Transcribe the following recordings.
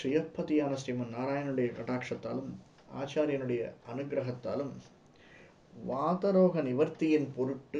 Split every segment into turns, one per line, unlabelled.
ஸ்ரீயப்பதியான ஸ்ரீமன் நாராயணனுடைய கடாட்சத்தாலும் ஆச்சாரியனுடைய அனுகிரகத்தாலும் வாதரோக நிவர்த்தியின் பொருட்டு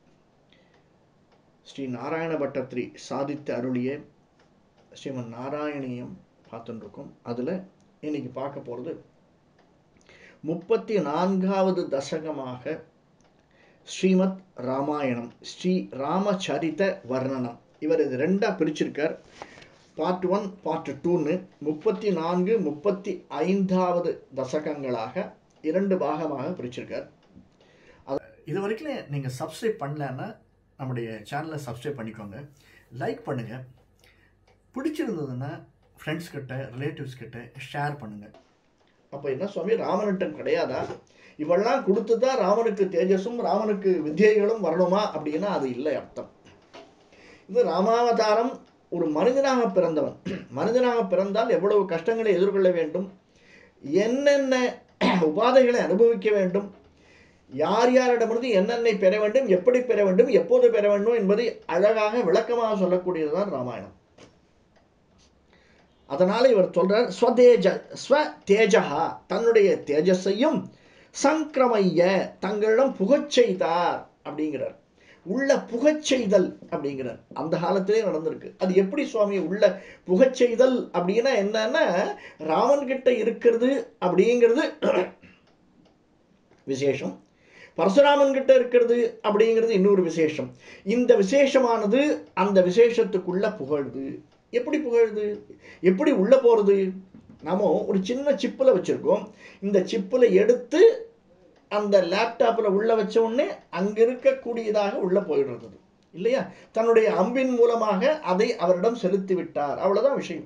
ஸ்ரீ நாராயண பட்டத்ரி சாதித்து அருளிய ஸ்ரீமன் நாராயணியம் பார்த்துட்டு இருக்கோம் அதில் இன்னைக்கு பார்க்க போகிறது முப்பத்தி நான்காவது தசகமாக ஸ்ரீமத் ராமாயணம் ஸ்ரீ ராமச்சரித வர்ணனம் இவர் இது ரெண்டாக பிரிச்சிருக்கார் பார்ட் ஒன் பார்ட் டூன்னு முப்பத்தி நான்கு முப்பத்தி ஐந்தாவது தசகங்களாக இரண்டு பாகமாக பிரிச்சிருக்கார் அது இது வரைக்கும் நீங்கள் சப்ஸ்கிரைப் பண்ணலன்னா நம்முடைய சேனலை சப்ஸ்கிரைப் பண்ணிக்கோங்க லைக் பண்ணுங்கள் பிடிச்சிருந்ததுன்னா ஃப்ரெண்ட்ஸ் கிட்ட ரிலேட்டிவ்ஸ் கிட்ட ஷேர் பண்ணுங்கள் அப்போ என்ன சுவாமி ராமனிட்டம் கிடையாதா இவெல்லாம் கொடுத்து தான் ராமனுக்கு தேஜஸும் ராமனுக்கு வித்தியைகளும் வரணுமா அப்படின்னா அது இல்லை அர்த்தம் இது ராமாவதாரம் ஒரு மனிதனாக பிறந்தவன் மனிதனாக பிறந்தால் எவ்வளவு கஷ்டங்களை எதிர்கொள்ள வேண்டும் என்னென்ன உபாதைகளை அனுபவிக்க வேண்டும் யார் யாரிடமிருந்து என்னென்னை பெற வேண்டும் எப்படி பெற வேண்டும் எப்போது பெற வேண்டும் என்பதை அழகாக விளக்கமாக சொல்லக்கூடியதுதான் ராமாயணம் அதனால இவர் சொல்றார் ஸ்வதேஜ ஸ்வ தேஜகா தன்னுடைய தேஜஸையும் சங்கிரமைய தங்களிடம் புகச் செய்தார் அப்படிங்கிறார் உள்ள புகச் செய்தல் அப்படிங்கிறார் அந்த காலத்திலே நடந்திருக்கு அது எப்படி சுவாமி உள்ள புகச் செய்தல் அப்படின்னா என்னன்னா ராமன் கிட்ட இருக்கிறது அப்படிங்கிறது விசேஷம் பரசுராமன் கிட்ட இருக்கிறது அப்படிங்கிறது இன்னொரு விசேஷம் இந்த விசேஷமானது அந்த விசேஷத்துக்குள்ள புகழுது எப்படி புகழுது எப்படி உள்ள போறது நாம ஒரு சின்ன சிப்பில் வச்சிருக்கோம் இந்த சிப்பில் எடுத்து அந்த லேப்டாப்பில் உள்ள வச்ச உடனே அங்கே இருக்கக்கூடியதாக உள்ள போயிடுறது இல்லையா தன்னுடைய அம்பின் மூலமாக அதை அவரிடம் செலுத்தி விட்டார் அவ்வளவுதான் விஷயம்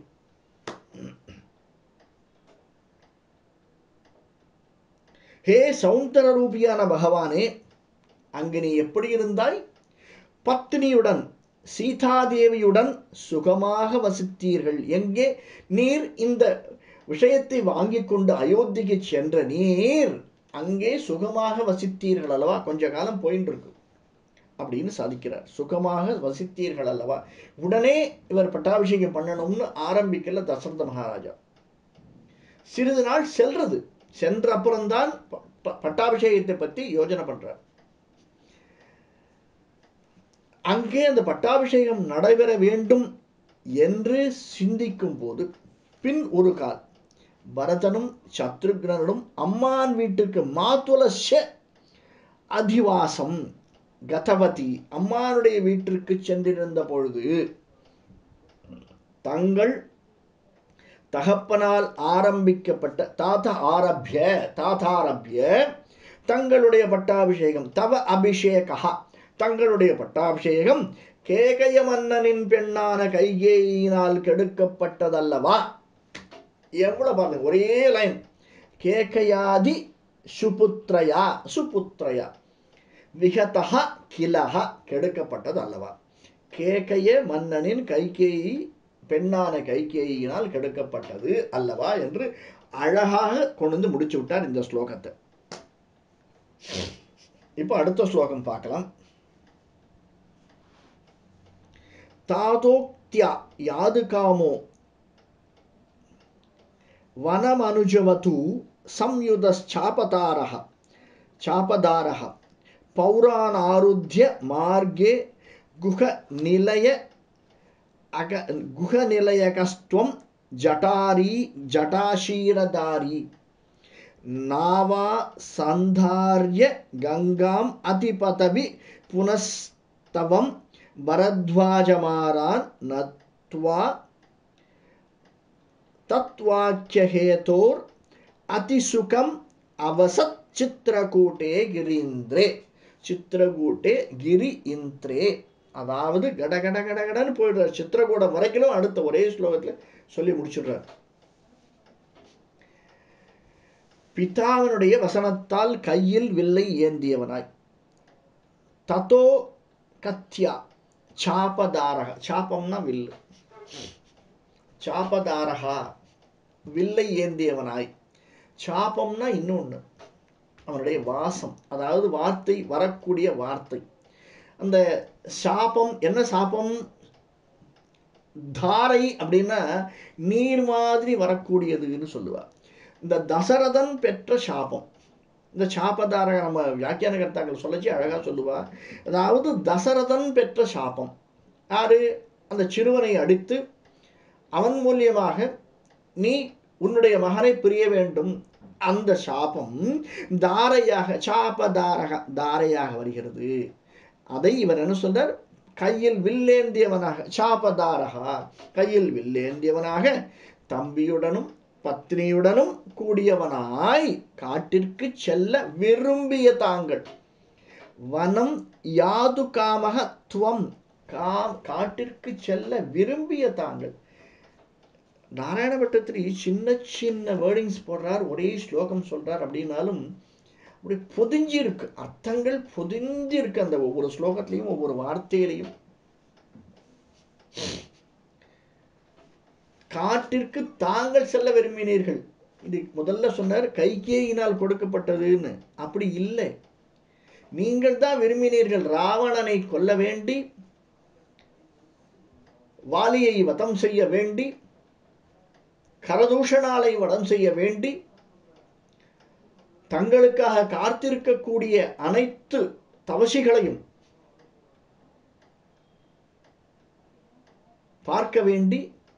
ஹே சௌந்தர ரூபியான பகவானே அங்கு நீ எப்படி இருந்தாய் பத்னியுடன் சீதாதேவியுடன் சுகமாக வசித்தீர்கள் எங்கே நீர் இந்த விஷயத்தை வாங்கி கொண்டு அயோத்திக்கு சென்ற நீர் அங்கே சுகமாக வசித்தீர்கள் அல்லவா கொஞ்ச காலம் போயின்னு இருக்கு அப்படின்னு சாதிக்கிறார் சுகமாக வசித்தீர்கள் அல்லவா உடனே இவர் பட்டாபிஷேகம் பண்ணணும்னு ஆரம்பிக்கல தசரத மகாராஜா சிறிது நாள் செல்றது சென்ற அப்புறம்தான் பட்டாபிஷேகத்தை பற்றி யோஜனை பண்றார் அங்கே அந்த பட்டாபிஷேகம் நடைபெற வேண்டும் என்று சிந்திக்கும் போது பின் ஒரு கால் பரதனும் சத்ருக்னனும் அம்மான் வீட்டுக்கு மாத்துலஷ அதிவாசம் கதவதி அம்மானுடைய வீட்டிற்கு சென்றிருந்த பொழுது தங்கள் தகப்பனால் ஆரம்பிக்கப்பட்ட தாத்த ஆரம்பிய தாத்தாரபிய தங்களுடைய பட்டாபிஷேகம் தவ அபிஷேகா தங்களுடைய பட்டாபிஷேகம் கேகய மன்னனின் பெண்ணான கைகேயினால் கெடுக்கப்பட்டதல்லவா எவ்வளவு பாருங்க ஒரே லைன் கேகயாதி சுபுத்ரயா சுபுத்ரயா விகதா கிலக கெடுக்கப்பட்டது அல்லவா கேகைய மன்னனின் கைகேயி பெண்ணான கைகேயினால் கெடுக்கப்பட்டது அல்லவா என்று அழகாக கொண்டு வந்து முடிச்சு விட்டார் இந்த ஸ்லோகத்தை இப்போ அடுத்த ஸ்லோகம் பார்க்கலாம் தாதோக்தியா யாது காமோ வனமனுஜவது संयुतश्चापतारः चापदारः पौराणारुध्य मार्गे गुहनिलय अग गुहनिलयकस्त्वं जटारी जटाशीरधारी नावा सन्धार्य गङ्गाम् अतिपतवि पुनस्तवं भरद्वाजमारान् नत्वा तत्वाक्यहेतोर् அதிசுகம் அவசத் சித்திரகூட்டே கிரீந்திரே சித்திரகூட்டே கிரி இந்திரே அதாவது கட கட கட கடன்னு போயிடுறார் சித்திரகூடம் வரைக்கும் அடுத்த ஒரே ஸ்லோகத்தில் சொல்லி முடிச்சிடுறார் பிதாவினுடைய வசனத்தால் கையில் வில்லை ஏந்தியவனாய் ததோ கத்யா சாபதாரக சாபம்னா வில்லு சாபதாரகா வில்லை ஏந்தியவனாய் சாபம்னா இன்னொன்று அவனுடைய வாசம் அதாவது வார்த்தை வரக்கூடிய வார்த்தை அந்த சாபம் என்ன சாபம் தாரை அப்படின்னா நீர் மாதிரி வரக்கூடியதுன்னு சொல்லுவார் இந்த தசரதன் பெற்ற சாபம் இந்த சாபதாரக நம்ம வியாக்கியான கர்த்தாக்கள் சொல்லச்சு அழகாக சொல்லுவா அதாவது தசரதன் பெற்ற சாபம் யாரு அந்த சிறுவனை அடித்து அவன் மூலியமாக நீ உன்னுடைய மகனை பிரிய வேண்டும் அந்த சாபம் தாரையாக சாபதாரக தாரையாக வருகிறது அதை இவர் என்ன சொல்றார் கையில் வில்லேந்தியவனாக சாபதாரகா கையில் வில்லேந்தியவனாக தம்பியுடனும் பத்னியுடனும் கூடியவனாய் காட்டிற்கு செல்ல விரும்பிய தாங்கள் வனம் யாது காமக துவம் கா காட்டிற்கு செல்ல விரும்பிய தாங்கள் நாராயண பட்டத்திரி சின்ன சின்ன வேர்டிங்ஸ் போடுறார் ஒரே ஸ்லோகம் சொல்றார் அப்படின்னாலும் அப்படி பொதிஞ்சு இருக்கு அர்த்தங்கள் பொதிஞ்சு இருக்கு அந்த ஒவ்வொரு ஸ்லோகத்திலையும் ஒவ்வொரு வார்த்தையிலையும் காட்டிற்கு தாங்கள் செல்ல விரும்பினீர்கள் இது முதல்ல சொன்னார் கைகேயினால் கொடுக்கப்பட்டதுன்னு அப்படி இல்லை நீங்கள் தான் விரும்பினீர்கள் ராவணனை கொல்ல வேண்டி வாலியை வதம் செய்ய வேண்டி கரதூஷணாலை வதம் செய்ய வேண்டி தங்களுக்காக காத்திருக்கக்கூடிய அனைத்து தவசிகளையும் பார்க்க வேண்டி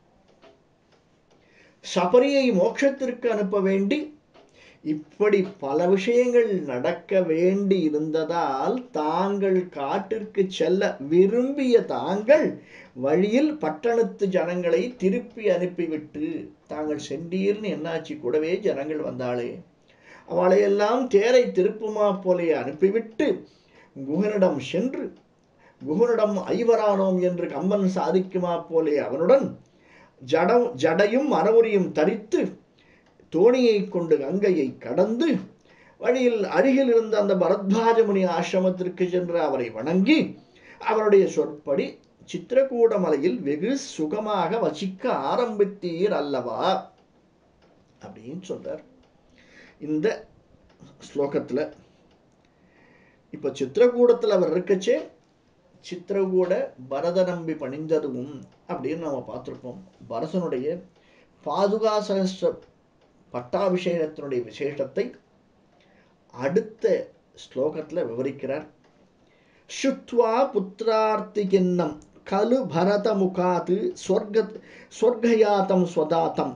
சபரியை மோட்சத்திற்கு அனுப்ப வேண்டி இப்படி பல விஷயங்கள் நடக்க வேண்டி இருந்ததால் தாங்கள் காட்டிற்கு செல்ல விரும்பிய தாங்கள் வழியில் பட்டணத்து ஜனங்களை திருப்பி அனுப்பிவிட்டு தாங்கள் சென்றீர்னு என்னாச்சு கூடவே ஜனங்கள் வந்தாளே அவளையெல்லாம் தேரை திருப்புமா போலே அனுப்பிவிட்டு குகனிடம் சென்று குகனிடம் ஐவரானோம் என்று கம்பன் சாதிக்குமா போலே அவனுடன் ஜடம் ஜடையும் மரவுரியும் தரித்து தோணியை கொண்டு கங்கையை கடந்து வழியில் அருகில் இருந்த அந்த பரத்வாஜ முனி ஆசிரமத்திற்கு சென்று அவரை வணங்கி அவருடைய சொற்படி சித்திரகூட மலையில் வெகு சுகமாக வசிக்க ஆரம்பித்தீர் அல்லவா அப்படின்னு சொல்றார் இந்த ஸ்லோகத்துல இப்ப சித்திரகூடத்துல அவர் இருக்கச்சே சித்திரகூட பரத நம்பி பணிந்ததும் அப்படின்னு நம்ம பார்த்துருப்போம் பரதனுடைய பாதுகா சகஸ்ர பட்டாபிஷேகத்தினுடைய விசேஷத்தை அடுத்த ஸ்லோகத்துல விவரிக்கிறார் சுத்வா புத்திரார்த்திகின்னம் கலு பரத முகாது ஸ்வர்க ஸ்வர்கயாதம் ஸ்வதாத்தம்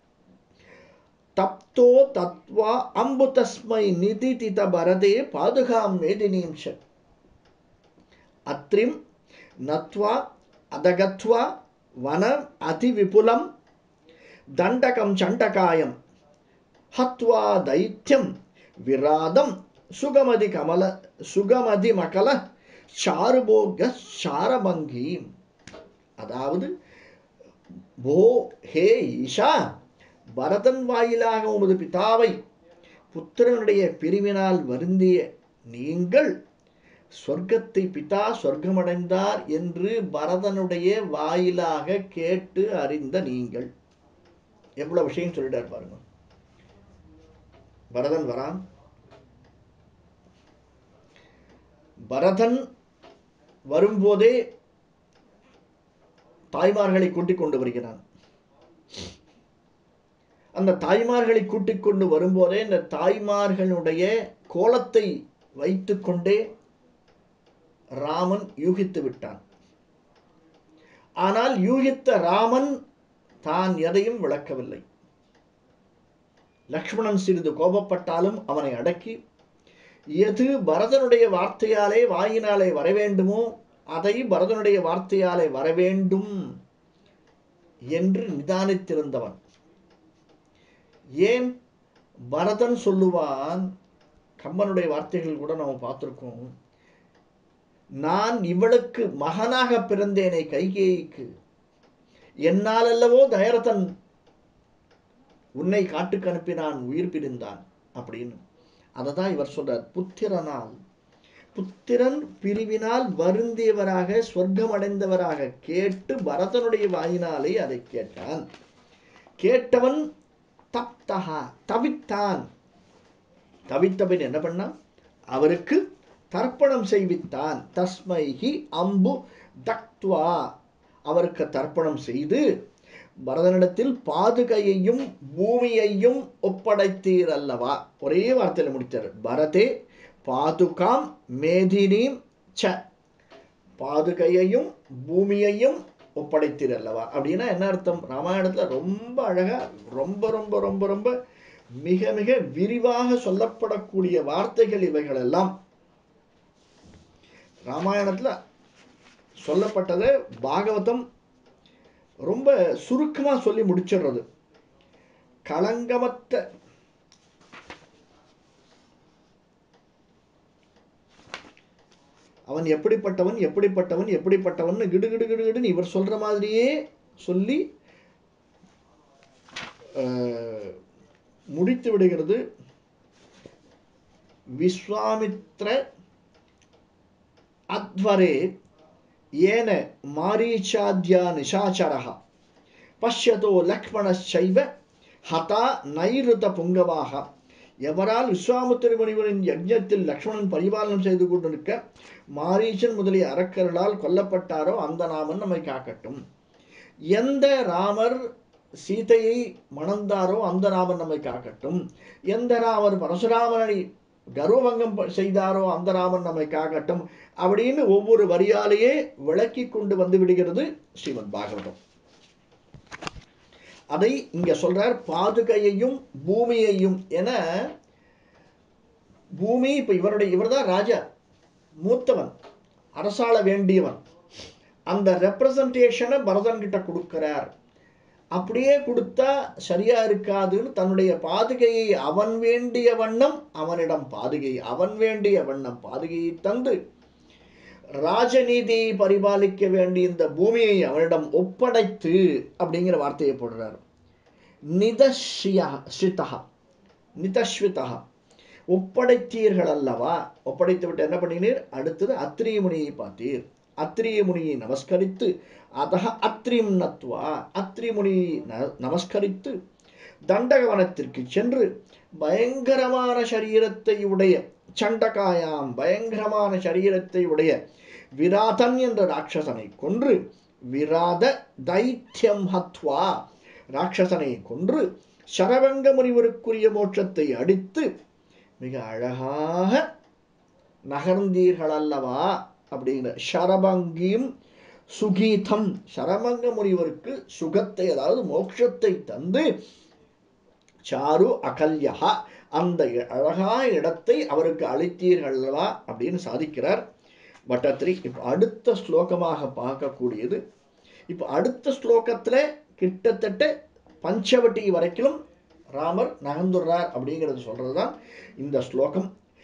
தப்தோ தத்வா அம்பு தஸ்மை நிதிதித பரதே பாதுகாம் மேதினீம் ச அத்ரிம் நத்வா அதகத்வா வனம் அதிவிபுலம் தண்டகம் சண்டகாயம் ஹத்வா தைத்தியம் விராதம் சுகமதி கமல சுகமதி மகல சாருபோக சாரபங்கி அதாவது போ ஹே ஈஷா பரதன் வாயிலாக உமது பிதாவை புத்திரனுடைய பிரிவினால் வருந்திய நீங்கள் சொர்க்கத்தை பிதா சொர்க்கமடைந்தார் என்று பரதனுடைய வாயிலாக கேட்டு அறிந்த நீங்கள் எவ்வளவு விஷயம் சொல்லிட்டார் பாருங்க பரதன் வரான் பரதன் வரும்போதே தாய்மார்களை கூட்டிக் கொண்டு வருகிறான் அந்த தாய்மார்களை கூட்டிக் கொண்டு வரும்போதே இந்த தாய்மார்களுடைய கோலத்தை வைத்துக்கொண்டே ராமன் யூகித்து விட்டான் ஆனால் யூகித்த ராமன் தான் எதையும் விளக்கவில்லை லக்ஷ்மணன் சிறிது கோபப்பட்டாலும் அவனை அடக்கி எது பரதனுடைய வார்த்தையாலே வாயினாலே வரவேண்டுமோ அதை பரதனுடைய வார்த்தையாலே வரவேண்டும் என்று நிதானித்திருந்தவன் ஏன் பரதன் சொல்லுவான் கம்பனுடைய வார்த்தைகள் கூட நம்ம பார்த்துருக்கோம் நான் இவளுக்கு மகனாக பிறந்தேனே கைகேயிக்கு என்னால் அல்லவோ தயரதன் உன்னை காட்டுக்கு அனுப்பினான் உயிர் பிரிந்தான் அப்படின்னு அதை தான் இவர் சொல்றார் புத்திரனால் புத்திரன் பிரிவினால் வருந்தியவராக சொர்க்கம் அடைந்தவராக கேட்டு பரதனுடைய வாயினாலே அதை கேட்டான் கேட்டவன் தப்தகா தவித்தான் தவித்தவன் என்ன பண்ணான் அவருக்கு தர்ப்பணம் செய்வித்தான் தஸ்மைஹி அம்பு தக்த்வா அவருக்கு தர்ப்பணம் செய்து பரதனிடத்தில் பாதுகையையும் பூமியையும் ஒப்படைத்தீர் அல்லவா ஒரே வார்த்தையில் முடித்தார் பரதே பாதுகாம் மேதினீம் ச பாதுகையையும் பூமியையும் ஒப்படைத்தீர் அல்லவா அப்படின்னா என்ன அர்த்தம் ராமாயணத்தில் ரொம்ப அழகா ரொம்ப ரொம்ப ரொம்ப ரொம்ப மிக மிக விரிவாக சொல்லப்படக்கூடிய வார்த்தைகள் இவைகள் எல்லாம் ராமாயணத்தில் சொல்லப்பட்டதை பாகவதம் ரொம்ப சுருக்கமாக சொல்லி முடிச்சிடுறது களங்கமற்ற அவன் எப்படிப்பட்டவன் எப்படிப்பட்டவன் எப்படிப்பட்டவன் கிடு கிடு கிடு கிடுன்னு இவர் சொல்ற மாதிரியே சொல்லி அஹ், முடித்து விடுகிறது விஸ்வாமித்ர அத்வரே ஏன மாரீச்சாத்யா நிஷாச்சரः பஷ்யதோ லக்ஷ்மணச்சைவ ஹதா நைருத புங்கவாக எவரால் விஸ்வாமித்திர முனிவரின் யஜ்ஞத்தில் லக்ஷ்மணன் பரிபாலனம் செய்து கொண்டிருக்க மாரீச்சன் முதலிய அரக்கர்களால் கொல்லப்பட்டாரோ அந்த நாமன் நம்மை காக்கட்டும் எந்த ராமர் சீதையை மணந்தாரோ அந்த ராமன் நம்மை காக்கட்டும் எந்த ராமர் பரசுராமனை கர்வபங்கம் ப- செய்தாரோ அந்த ராமன் நம்மை காக்கட்டும் அப்படின்னு ஒவ்வொரு வரியாலேயே விளக்கி கொண்டு வந்து விடுகிறது ஸ்ரீமத் பாகவதம் அதை இங்க சொல்றார் பாதுகையையும் பூமியையும் என பூமி இப்ப இவருடைய இவர்தான் ராஜா மூத்தவன் அரசாள வேண்டியவன் அந்த ரெப்ரசன்டேஷனை பரதன் கிட்ட கொடுக்கிறார் அப்படியே கொடுத்தா சரியா இருக்காதுன்னு தன்னுடைய பாதுகையை அவன் வேண்டிய வண்ணம் அவனிடம் பாதுகை அவன் வேண்டிய வண்ணம் பாதுகையை தந்து ராஜநீதியை பரிபாலிக்க வேண்டிய இந்த பூமியை அவனிடம் ஒப்படைத்து அப்படிங்கிற வார்த்தையை போடுறார் நிதஷ்யா ஸ்ரிதா நிதஸ்விதா ஒப்படைத்தீர்கள் அல்லவா ஒப்படைத்து விட்டு என்ன பண்ணினீர் அடுத்தது அத்திரிய முனியை பார்த்தீர் அத்திரிய முனியை நமஸ்கரித்து அதக அத்ரிம் நத்வா அத்ரி முனியை ந- நமஸ்கரித்து தண்டகவனத்திற்கு சென்று பயங்கரமான சரீரத்தை உடைய சண்டகாயாம் பயங்கரமான சரீரத்தை உடைய விராதன் என்ற ராட்சசனை கொன்று விராத தைத்தியம் ஹத்வா ராட்சசனை கொன்று சரவங்க முனிவருக்குரிய மோட்சத்தை அடித்து மிக அழகாக நகர்ந்தீர்கள் அல்லவா அப்படிங்கிற ஷரபங்கியும் சுகீதம் சரமங்க முனிவருக்கு சுகத்தை அதாவது மோட்சத்தை தந்து சாரு அகல்யா அந்த அழகான இடத்தை அவருக்கு அளித்தீர்கள் அல்லவா அப்படின்னு சாதிக்கிறார் பட்டத்ரி இப்போ அடுத்த ஸ்லோகமாக பார்க்கக்கூடியது இப்போ அடுத்த ஸ்லோகத்தில் கிட்டத்தட்ட பஞ்சவட்டி வரைக்கும் ராமர் நகர்ந்துடுறார் அப்படிங்கிறது சொல்றது தான் இந்த ஸ்லோகம்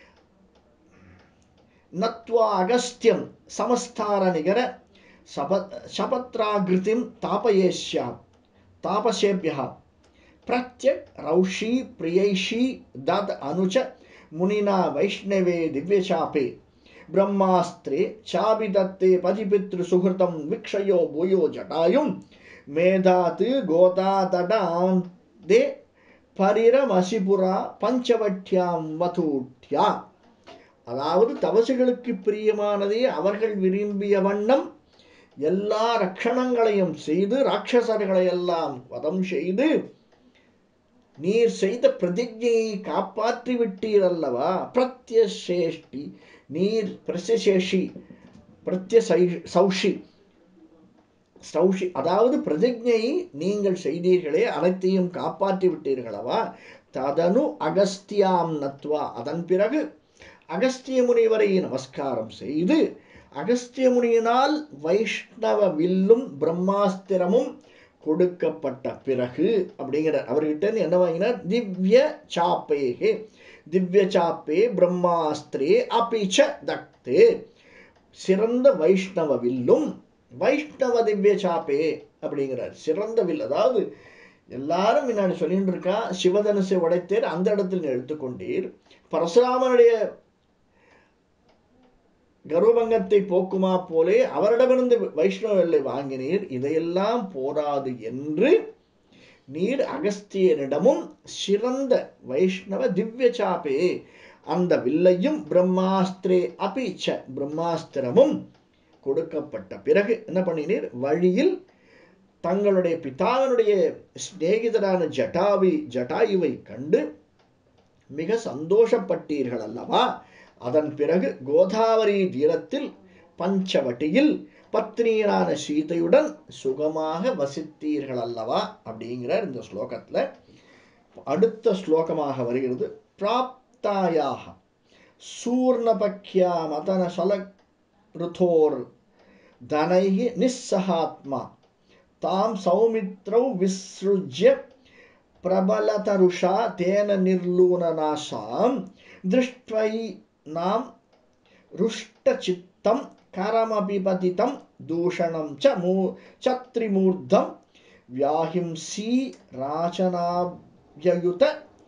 நத்வா அகஸ்தியம் சமஸ்தார நிகர சப சபத்ராகிருதிம் தாபயேஷ்யா தாபசேபியா பிரத்யக் ரௌஷி பிரியைஷி தத் அனுச்ச முனினா வைஷ்ணவே திவ்யசாபே பிரம்மாஸ்திரே சாபிதத்தே பதிபித்ரு சுகிருதம் விக்ஷயோ பூயோ ஜட்டாயும் மேதாத்து கோதாதடாம் தே பரிரமசிபுரா பஞ்சவட்யாம் வதூட்யா அதாவது தவசுகளுக்கு பிரியமானதே அவர்கள் விரும்பிய வண்ணம் எல்லா ரக்ஷணங்களையும் செய்து ராட்சசர்களை எல்லாம் வதம் செய்து நீர் செய்த பிரதிஜையை காப்பாற்றி விட்டீர் அல்லவா பிரத்யசேஷ்டி நீர் பிரத்யசேஷி பிரத்ய சௌஷி சௌஷி அதாவது பிரதிஜையை நீங்கள் செய்தீர்களே அனைத்தையும் காப்பாற்றி விட்டீர்களவா ததனு அகஸ்தியாம் நத்வா அதன் பிறகு அகஸ்திய முனிவரை நமஸ்காரம் செய்து அகஸ்திய முனியினால் வைஷ்ணவ வில்லும் பிரம்மாஸ்திரமும் கொடுக்கப்பட்ட பிறகு அப்படிங்கிற அவர்கிட்ட இருந்து என்ன வாங்கினார் திவ்ய சாப்பேகே திவ்ய சாப்பே பிரம்மாஸ்திரே அபிச்ச தக்தே சிறந்த வைஷ்ணவ வில்லும் வைஷ்ணவ திவ்ய சாப்பே அப்படிங்கிறார் சிறந்த வில் அதாவது எல்லாரும் முன்னாடி சொல்லிட்டு இருக்கா சிவதனுசை உடைத்தேர் அந்த இடத்தில் நீ எடுத்துக்கொண்டீர் பரசுராமனுடைய கருவபங்கத்தை போக்குமா போலே அவரிடமிருந்து வைஷ்ணவ வில்லை வாங்கினீர் இதையெல்லாம் போராது என்று நீர் அகஸ்தியனிடமும் சிறந்த வைஷ்ணவ திவ்ய சாப்பே அந்த வில்லையும் பிரம்மாஸ்திரே அபிச்ச பிரம்மாஸ்திரமும் கொடுக்கப்பட்ட பிறகு என்ன பண்ணினீர் வழியில் தங்களுடைய பிதாவினுடைய சிநேகிதரான ஜட்டாவி ஜட்டாயுவை கண்டு மிக சந்தோஷப்பட்டீர்கள் அல்லவா அதன் பிறகு கோதாவரி தீரத்தில் பஞ்சவட்டியில் பத்னியரான சீதையுடன் சுகமாக வசித்தீர்கள் அல்லவா அப்படிங்கிறார் இந்த ஸ்லோகத்துல அடுத்த ஸ்லோகமாக வருகிறது பிராப்தாயாக சூர்ணபக்யா மதன சல ருதோர் தனைஹி நிஸ்ஸகாத்மா தாம் சௌமித்ரௌ விஸ்ருஜ்ய பிரபலதருஷா தேன நிர்லூனநாசாம் திருஷ்ட்வை நாம் ருஷ்டச்சித்தம் கரமபிபதிதம் தூஷணம் ச மூ சத்ரிமூர்த்தம் வியாஹிம்சி ராஜனாவ்யயுத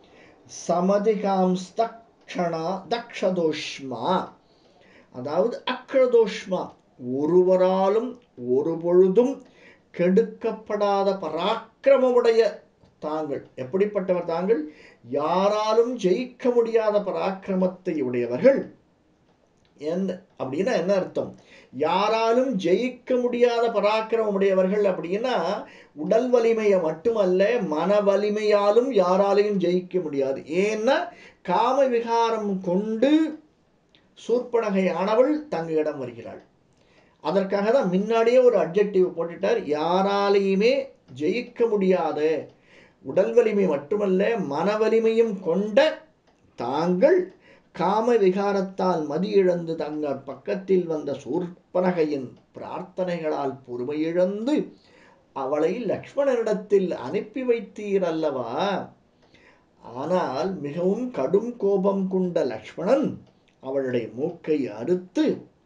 சமதிகாம்ஸ்தக்ஷணா தக்ஷதோஷ்மா அதாவது அக்ஷதோஷ்மா ஒருவராலும் ஒரு பொழுதும் கெடுக்கப்படாத பராக்கிரமமுடைய தாங்கள் எப்படிப்பட்டவர் தாங்கள் யாராலும் ஜெயிக்க முடியாத பராக்கிரமத்தை உடையவர்கள் என்ன அப்படின்னா என்ன அர்த்தம் யாராலும் ஜெயிக்க முடியாத பராக்கிரமம் உடையவர்கள் அப்படின்னா உடல் வலிமையை மட்டுமல்ல மன வலிமையாலும் யாராலையும் ஜெயிக்க முடியாது ஏன்னா காம விகாரம் கொண்டு சூர்பனகையானவள் தங்களிடம் வருகிறாள் அதற்காக தான் முன்னாடியே ஒரு அப்ஜெக்டிவ் போட்டுட்டார் யாராலையுமே ஜெயிக்க முடியாத உடல் வலிமை மட்டுமல்ல மன வலிமையும் கொண்ட தாங்கள் காம விகாரத்தால் மதியிழந்து தங்கள் பக்கத்தில் வந்த சூர்பனகையின் பிரார்த்தனைகளால் பொறுமையிழந்து அவளை லக்ஷ்மணனிடத்தில் அனுப்பி வைத்தீர் அல்லவா ஆனால் மிகவும் கடும் கோபம் கொண்ட லக்ஷ்மணன் அவளுடைய மூக்கை அறுத்து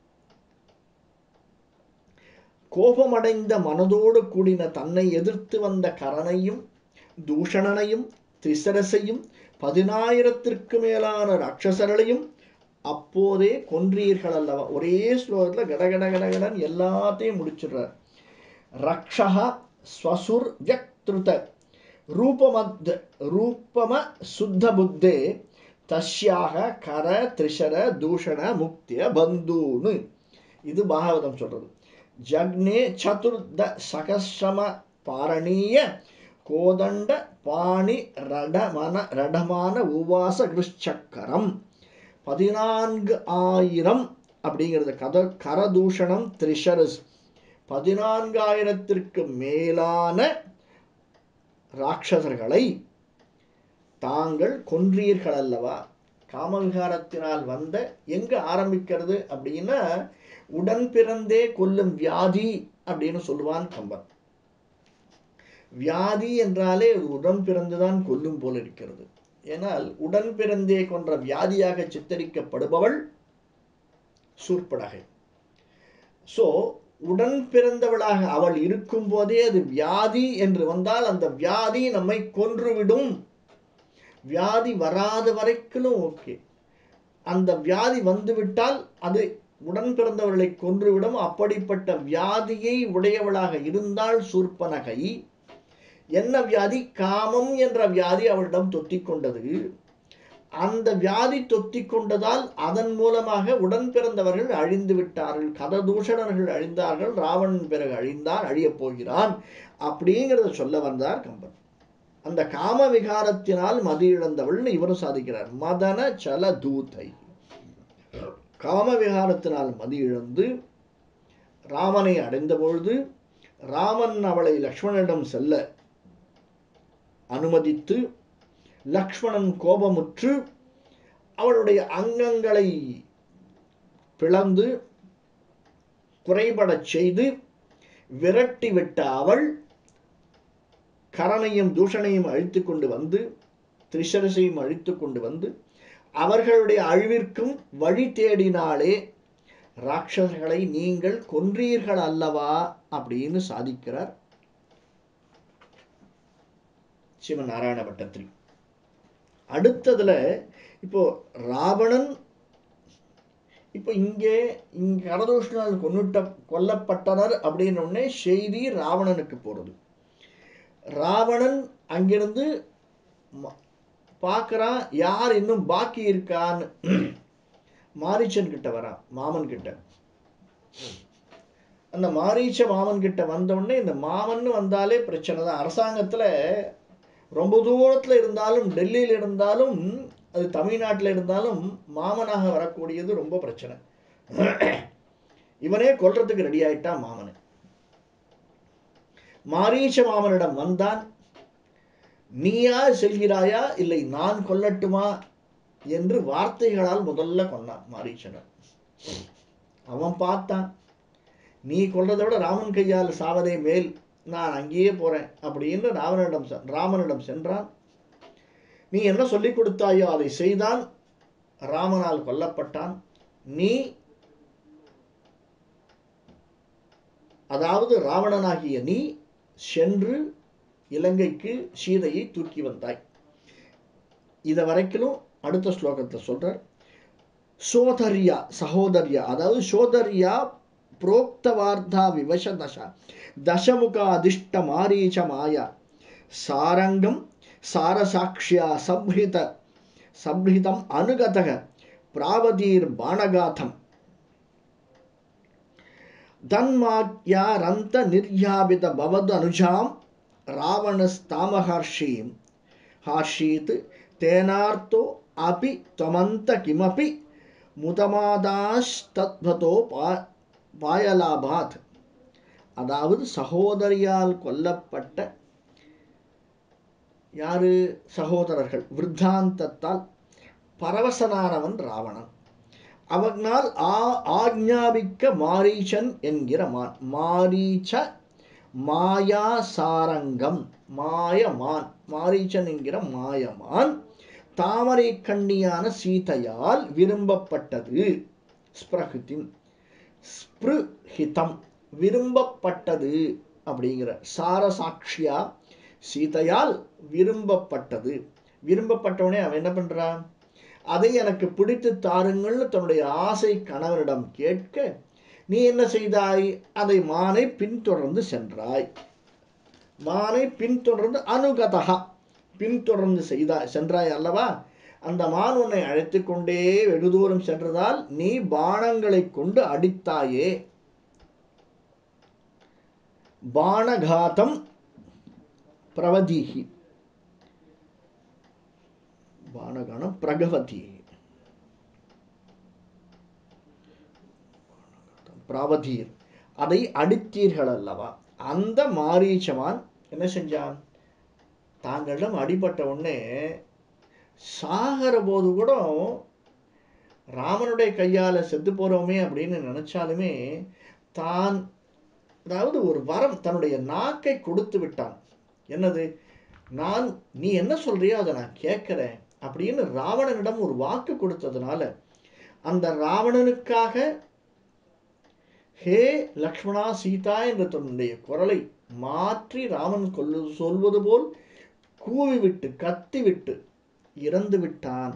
கோபமடைந்த மனதோடு கூடின தன்னை எதிர்த்து வந்த கரனையும் தூஷணனையும் திரிசரசையும் பதினாயிரத்திற்கு மேலான ராட்சசர்களையும் அப்போதே கொன்றீர்கள் அல்லவா ஒரே ஸ்லோகத்தில் கடகட கடகடன் எல்லாத்தையும் முடிச்சிடுறார் ரக்ஷா ஸ்வசுர் வியக்திருத ரூபமத் ரூபம சுத்த புத்தே தஸ்யாக கர திரிஷர தூஷண முக்திய பந்தூனு இது பாகவதம் சொல்றது ஜக்னே சதுர்த சகசிரம பாரணீய கோதண்ட பாணி ரடமன ரடமான உவாச கிருஷ்சக்கரம் பதினான்கு ஆயிரம் அப்படிங்கிறது கத கரதூஷணம் த்ரிஷரஸ் பதினான்காயிரத்திற்கு மேலான ராட்சசர்களை தாங்கள் கொன்றீர்கள் அல்லவா காமவிகாரத்தினால் வந்த எங்க ஆரம்பிக்கிறது அப்படின்னா உடன் பிறந்தே கொல்லும் வியாதி அப்படின்னு சொல்லுவான் கம்பன் வியாதி என்றாலே அது உடன் பிறந்துதான் கொல்லும் போல இருக்கிறது ஏனால் உடன் பிறந்தே கொன்ற வியாதியாக சித்தரிக்கப்படுபவள் சூர்படகை ஸோ உடன் பிறந்தவளாக அவள் இருக்கும் போதே அது வியாதி என்று வந்தால் அந்த வியாதி நம்மை கொன்றுவிடும் வியாதி வராத வரைக்கும் ஓகே அந்த வியாதி வந்துவிட்டால் அது உடன் பிறந்தவர்களை கொன்றுவிடும் அப்படிப்பட்ட வியாதியை உடையவளாக இருந்தால் சூர்பனகை என்ன வியாதி காமம் என்ற வியாதி அவளிடம் தொத்திக் கொண்டது அந்த வியாதி தொத்திக் கொண்டதால் அதன் மூலமாக உடன் பிறந்தவர்கள் அழிந்து விட்டார்கள் கததூஷணர்கள் அழிந்தார்கள் ராவணன் பிறகு அழிந்தான் அழியப் போகிறான் அப்படிங்கிறத சொல்ல வந்தார் கம்பன் அந்த காம விகாரத்தினால் மதி இழந்தவள்னு இவரும் சாதிக்கிறார் மதன சல தூத்தை காம விகாரத்தினால் மதி இழந்து ராமனை அடைந்த பொழுது ராமன் அவளை லக்ஷ்மணனிடம் செல்ல அனுமதித்து லக்ஷ்மணன் கோபமுற்று அவளுடைய அங்கங்களை பிளந்து குறைபடச் செய்து விரட்டிவிட்ட அவள் கரணையும் தூஷணையும் அழித்து கொண்டு வந்து திரிசரசையும் அழித்து கொண்டு வந்து அவர்களுடைய அழிவிற்கும் வழி தேடினாலே ராட்சசர்களை நீங்கள் கொன்றீர்கள் அல்லவா அப்படின்னு சாதிக்கிறார் சிவன் நாராயண பட்டத்தில் அடுத்ததுல இப்போ ராவணன் இப்போ இங்கே இங்க கரதூஷணால் கொன்னுட்ட கொல்லப்பட்டனர் அப்படின்னு உடனே செய்தி ராவணனுக்கு போறது ராவணன் அங்கிருந்து ம- பார்க்கறான் யார் இன்னும் பாக்கி இருக்கான்னு மாரிச்சன் கிட்ட வரான் மாமன் கிட்ட அந்த மாரீச்ச மாமன் கிட்ட வந்தோடனே இந்த மாமன்னு வந்தாலே பிரச்சனை தான் அரசாங்கத்தில் ரொம்ப தூரத்தில் இருந்தாலும் டெல்லியில் இருந்தாலும் அது தமிழ்நாட்டில் இருந்தாலும் மாமனாக வரக்கூடியது ரொம்ப பிரச்சனை இவனே கொல்றதுக்கு ரெடி ஆயிட்டான் மாமனை மாரீச்ச மாமனிடம் வந்தான் நீயா செல்கிறாயா இல்லை நான் கொல்லட்டுமா என்று வார்த்தைகளால் முதல்ல கொன்னான் மாரீச்சனை அவன் பார்த்தான் நீ கொல்றதை விட ராமன் கையால் சாவதே மேல் நான் அங்கேயே போறேன் அப்படின்னு ராவனிடம் செ- ராமனிடம் சென்றான் நீ என்ன சொல்லிக் கொடுத்தாயோ அதை செய்தான் ராமனால் கொல்லப்பட்டான் நீ அதாவது ராவணனாகிய நீ சென்று இலங்கைக்கு சீதையை தூக்கி வந்தாய் இதை வரைக்கும் அடுத்த ஸ்லோகத்தில் சொல்றார் சோதர்யா சகோதர்யா அதாவது சோதர்யா புரோக்தவார்த்தா விவச தச தசமுகாதிஷ்ட மாரீச்ச மாயா சாரங்கம் சாரசாக்ஷ்யா சம்ஹித சம்ஹிதம் அனுகதக பிராவதீர் பாணகாதம் தன்மாக்யாரந்த நிர்யாபித பவது அனுஜாம் ராவணஸ்தாமஹர்ஷீம் ஹார்ஷீத் தேனார்த்தோ அபி त्वमन्त கிமபி முதமாதாஷ்தத்வதோ பா பாயலாபாத் அதாவது சகோதரியால் கொல்லப்பட்ட யாரு சகோதரர்கள் விருத்தாந்தத்தால் பரவசனானவன் ராவணன் அவனால் ஆ ஆக்ஞாபிக்க மாரீச்சன் என்கிற மான் மாரீச்ச மாயா சாரங்கம் மாயமான் மாரீச்சன் என்கிற மாயமான் தாமரை கண்ணியான சீதையால் விரும்பப்பட்டது ஸ்பிரஹிதிம் ஸ்பிருஹிதம் விரும்பப்பட்டது அப்படிங்கிற சாரசாட்சியா சீதையால் விரும்பப்பட்டது விரும்பப்பட்டவனே அவன் என்ன பண்றான் அதை எனக்கு பிடித்து தாருங்கள்னு தன்னுடைய ஆசை கணவனிடம் கேட்க நீ என்ன செய்தாய் அதை மானை பின்தொடர்ந்து சென்றாய் மானை பின்தொடர்ந்து அனுகதகா பின்தொடர்ந்து செய்தாய் சென்றாய் அல்லவா அந்த மான் உன்னை அழைத்து கொண்டே வெகு தூரம் சென்றதால் நீ பாணங்களை கொண்டு அடித்தாயே பாணகாதம் பிரவதீகி பானகணம் பிரகவதி பிராவதீர் அதை அடித்தீர்கள் அல்லவா அந்த மாரீச்சமான் என்ன செஞ்சான் தாங்களிடம் அடிபட்ட உடனே சாகிற போது கூட ராமனுடைய கையால் செத்து போகிறோமே அப்படின்னு நினைச்சாலுமே தான் அதாவது ஒரு வரம் தன்னுடைய நாக்கை கொடுத்து விட்டான் என்னது நான் நீ என்ன சொல்றியோ அதை நான் கேட்குறேன் அப்படின்னு ராவணனிடம் ஒரு வாக்கு கொடுத்ததுனால அந்த ராவணனுக்காக ஹே லக்ஷ்மணா சீதா என்ற தன்னுடைய குரலை மாற்றி ராமன் கொல்லு சொல்வது போல் கூவிவிட்டு கத்திவிட்டு இறந்து விட்டான்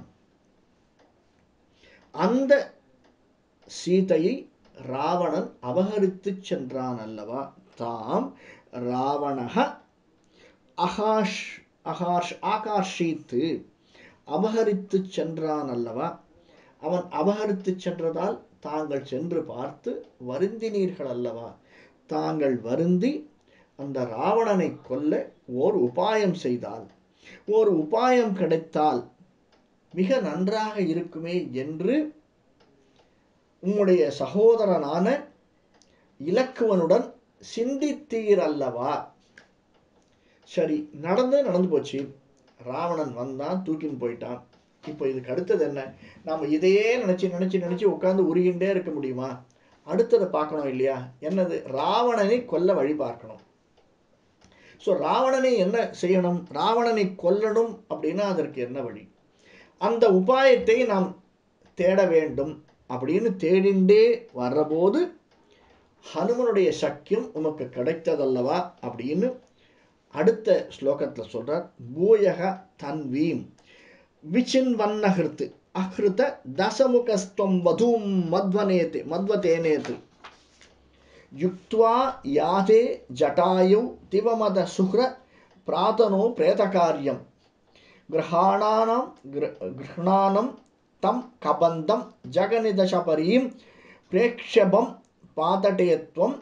அந்த சீதையை ராவணன் அபகரித்து சென்றான் அல்லவா தாம் ராவணக அகாஷ் அகாஷ் ஆகாஷித்து அபகரித்து சென்றான் அல்லவா அவன் அபகரித்து சென்றதால் தாங்கள் சென்று பார்த்து வருந்தினீர்கள் அல்லவா தாங்கள் வருந்தி அந்த ராவணனை கொல்ல ஓர் உபாயம் செய்தால் ஓர் உபாயம் கிடைத்தால் மிக நன்றாக இருக்குமே என்று உம்முடைய சகோதரனான இலக்குவனுடன் சிந்தித்தீர் அல்லவா சரி நடந்து நடந்து போச்சு ராவணன் வந்தான் தூக்கின்னு போயிட்டான் இப்போ இதுக்கு அடுத்தது என்ன நாம் இதையே நினச்சி நினச்சி நினச்சி உட்காந்து உருகின்றே இருக்க முடியுமா அடுத்ததை பார்க்கணும் இல்லையா என்னது ராவணனை கொல்ல வழி பார்க்கணும் ஸோ ராவணனை என்ன செய்யணும் ராவணனை கொல்லணும் அப்படின்னா அதற்கு என்ன வழி அந்த உபாயத்தை நாம் தேட வேண்டும் அப்படின்னு தேடிண்டே வர்றபோது ஹனுமனுடைய சக்கியம் உமக்கு கிடைத்ததல்லவா அப்படின்னு அடுத்த ஸ்லோகத்தில் சொல்றார் பூயக தன்வீம் விச்சின்வன்னஹிருத்து அஹிருத தசமுகஸ்துவம் வதூம் மத்வனேத்து மத்வதேனேத்து யுக்த்வா யாதே ஜட்டாயு திவமத சுஹ்ர பிராதனோ பிரேதகாரியம் கிரகாணானாம் கிருஹணானம் தம் கபந்தம் ஜகநிதசபரீம் பிரேக்ஷபம் பாதடேத்வம்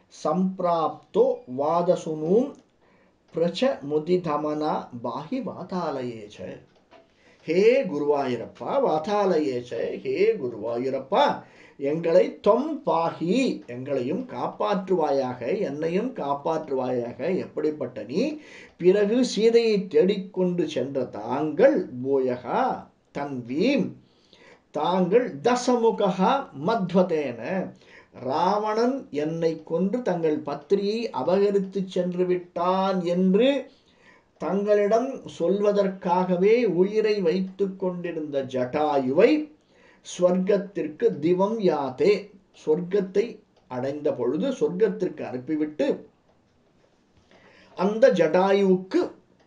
சம்பிராப்தோ வாதசுனூம் பிரச்ச முதிதமனா பாஹி வாதாலயேச்ச ஹே குருவாயூரப்பா வாதாலயேச்ச ஹே குருவாயூரப்பா எங்களை தொம் பாகி எங்களையும் காப்பாற்றுவாயாக என்னையும் காப்பாற்றுவாயாக எப்படிப்பட்ட நீ பிறகு சீதையை தேடிக்கொண்டு சென்ற தாங்கள் போயகா தன்வீம் தாங்கள் தசமுகா மத்வதேன ராவணன் என்னை கொன்று தங்கள் பத்திரியை அபகரித்து சென்று விட்டான் என்று தங்களிடம் சொல்வதற்காகவே உயிரை வைத்து கொண்டிருந்த ஜட்டாயுவை ஸ்வர்க்கத்திற்கு திவம் யாதே சொர்க்கத்தை அடைந்த பொழுது சொர்க்கத்திற்கு அனுப்பிவிட்டு அந்த ஜடாயுவுக்கு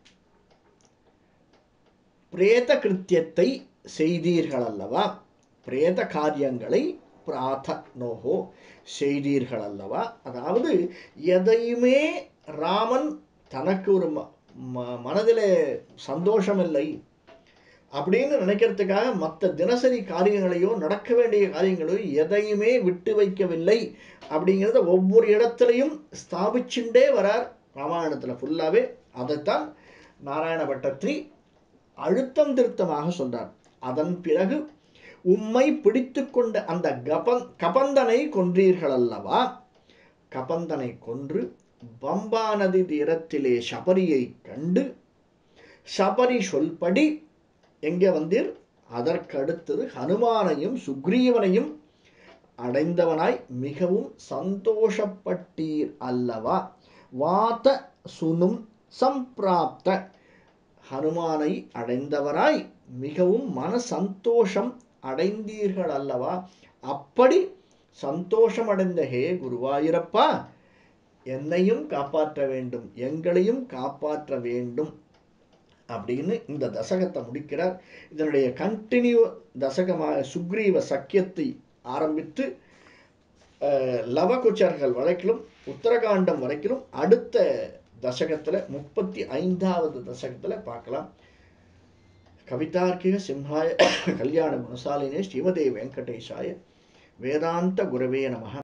பிரேத கிருத்தியத்தை செய்தீர்கள் அல்லவா பிரேத காரியங்களை பிரார்த்தனோகோ செய்தீர்கள் அல்லவா அதாவது எதையுமே ராமன் தனக்கு ஒரு ம ம- மனதிலே சந்தோஷம் இல்லை அப்படின்னு நினைக்கிறதுக்காக மற்ற தினசரி காரியங்களையோ நடக்க வேண்டிய காரியங்களையோ எதையுமே விட்டு வைக்கவில்லை அப்படிங்கிறத ஒவ்வொரு இடத்துலையும் ஸ்தாபிச்சுட்டே வரார் ராமாயணத்தில் ஃபுல்லாகவே அதைத்தான் நாராயண பட்டத்ரி அழுத்தம் திருத்தமாக சொல்றார் அதன் பிறகு உம்மை பிடித்து கொண்ட அந்த கபன் கபந்தனை கொன்றீர்கள் அல்லவா கபந்தனை கொன்று பம்பா நதி தீரத்திலே சபரியை கண்டு சபரி சொல்படி எங்கே வந்தீர் அதற்கடுத்தது ஹனுமானையும் சுக்ரீவனையும் அடைந்தவனாய் மிகவும் சந்தோஷப்பட்டீர் அல்லவா வாத சுனும் சம்பிராப்த ஹனுமானை அடைந்தவராய் மிகவும் மன சந்தோஷம் அடைந்தீர்கள் அல்லவா அப்படி சந்தோஷம் அடைந்த ஹே குருவாயூரப்பா என்னையும் காப்பாற்ற வேண்டும் எங்களையும் காப்பாற்ற வேண்டும் அப்படின்னு இந்த தசகத்தை முடிக்கிறார் இதனுடைய கண்டினியூ தசகமாக சுக்ரீவ சக்கியத்தை ஆரம்பித்து அஹ், லவகுச்சர்கள் வரைக்கிலும் உத்தரகாண்டம் வரைக்கிலும் அடுத்த தசகத்தில் முப்பத்தி ஐந்தாவது தசகத்தில் பார்க்கலாம் கவிதார்க்கிக சிம்ஹாய கல்யாண குணசாலினே ஸ்ரீமதே வெங்கடேஷாய வேதாந்த குரவே நமः